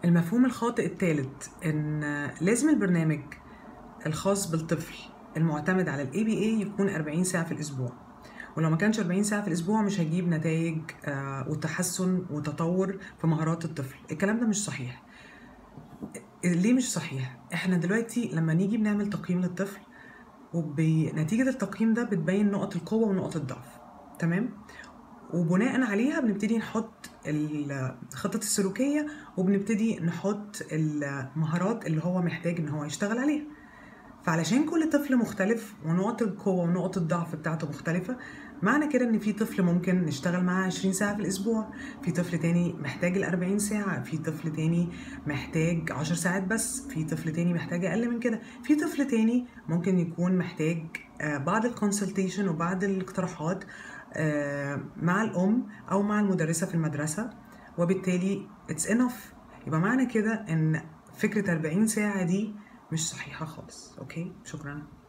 المفهوم الخاطئ الثالث ان لازم البرنامج الخاص بالطفل المعتمد على الاي بي اي يكون 40 ساعه في الاسبوع ولو ما كانش 40 ساعه في الاسبوع مش هيجيب نتائج آه، وتحسن وتطور في مهارات الطفل الكلام ده مش صحيح ليه مش صحيح احنا دلوقتي لما نيجي بنعمل تقييم للطفل وبنتيجه التقييم ده بتبين نقط القوه ونقط الضعف تمام وبناء عليها بنبتدي نحط الخطط السلوكيه وبنبتدي نحط المهارات اللي هو محتاج ان هو يشتغل عليها فعلشان كل طفل مختلف ونقط القوه ونقط الضعف بتاعته مختلفه معنى كده ان في طفل ممكن نشتغل معاه 20 ساعه في الاسبوع في طفل تاني محتاج ال 40 ساعه في طفل تاني محتاج 10 ساعات بس في طفل تاني محتاج اقل من كده في طفل تاني ممكن يكون محتاج آه، بعض الكونسلتيشن وبعض الاقتراحات آه، مع الام او مع المدرسه في المدرسه وبالتالي اتس انف يبقى معنى كده ان فكره 40 ساعه دي مش صحيحه خالص اوكي شكرا